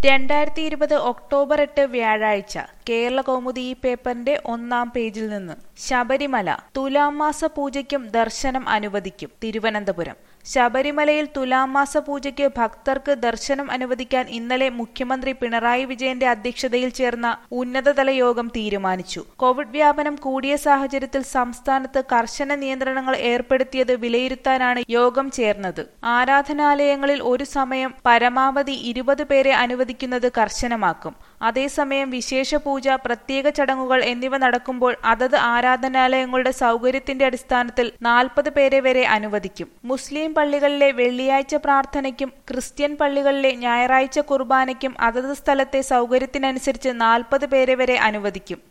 രണ്ടായിരത്തി ഇരുപത് ഒക്ടോബർ എട്ട് വ്യാഴാഴ്ച കേരള കൗമുദി ഈ പേപ്പറിന്റെ ഒന്നാം പേജിൽ നിന്ന് ശബരിമല തുലാം മാസ പൂജയ്ക്കും ദർശനം അനുവദിക്കും തിരുവനന്തപുരം ശബരിമലയിൽ തുലാം മാസ പൂജയ്ക്ക് ഭക്തർക്ക് ദർശനം അനുവദിക്കാൻ ഇന്നലെ മുഖ്യമന്ത്രി പിണറായി വിജയന്റെ അധ്യക്ഷതയിൽ ചേർന്ന ഉന്നതതല യോഗം തീരുമാനിച്ചു കോവിഡ് വ്യാപനം കൂടിയ സാഹചര്യത്തിൽ സംസ്ഥാനത്ത് കർശന നിയന്ത്രണങ്ങൾ ഏർപ്പെടുത്തിയത് വിലയിരുത്താനാണ് യോഗം ചേർന്നത് ആരാധനാലയങ്ങളിൽ ഒരു സമയം പരമാവധി ഇരുപത് പേരെ അനുവദിക്കുന്നത് കർശനമാക്കും അതേസമയം വിശേഷ പൂജ പ്രത്യേക ചടങ്ങുകൾ എന്നിവ നടക്കുമ്പോൾ അതത് ആരാധനാലയങ്ങളുടെ സൗകര്യത്തിന്റെ അടിസ്ഥാനത്തിൽ നാൽപ്പത് പേരെ വരെ അനുവദിക്കും മുസ്ലിം പള്ളികളിലെ വെള്ളിയാഴ്ച പ്രാർത്ഥനയ്ക്കും ക്രിസ്ത്യൻ പള്ളികളിലെ ഞായറാഴ്ച കുർബാനയ്ക്കും അതത് സ്ഥലത്തെ സൗകര്യത്തിനനുസരിച്ച് നാൽപ്പത് പേരെ വരെ അനുവദിക്കും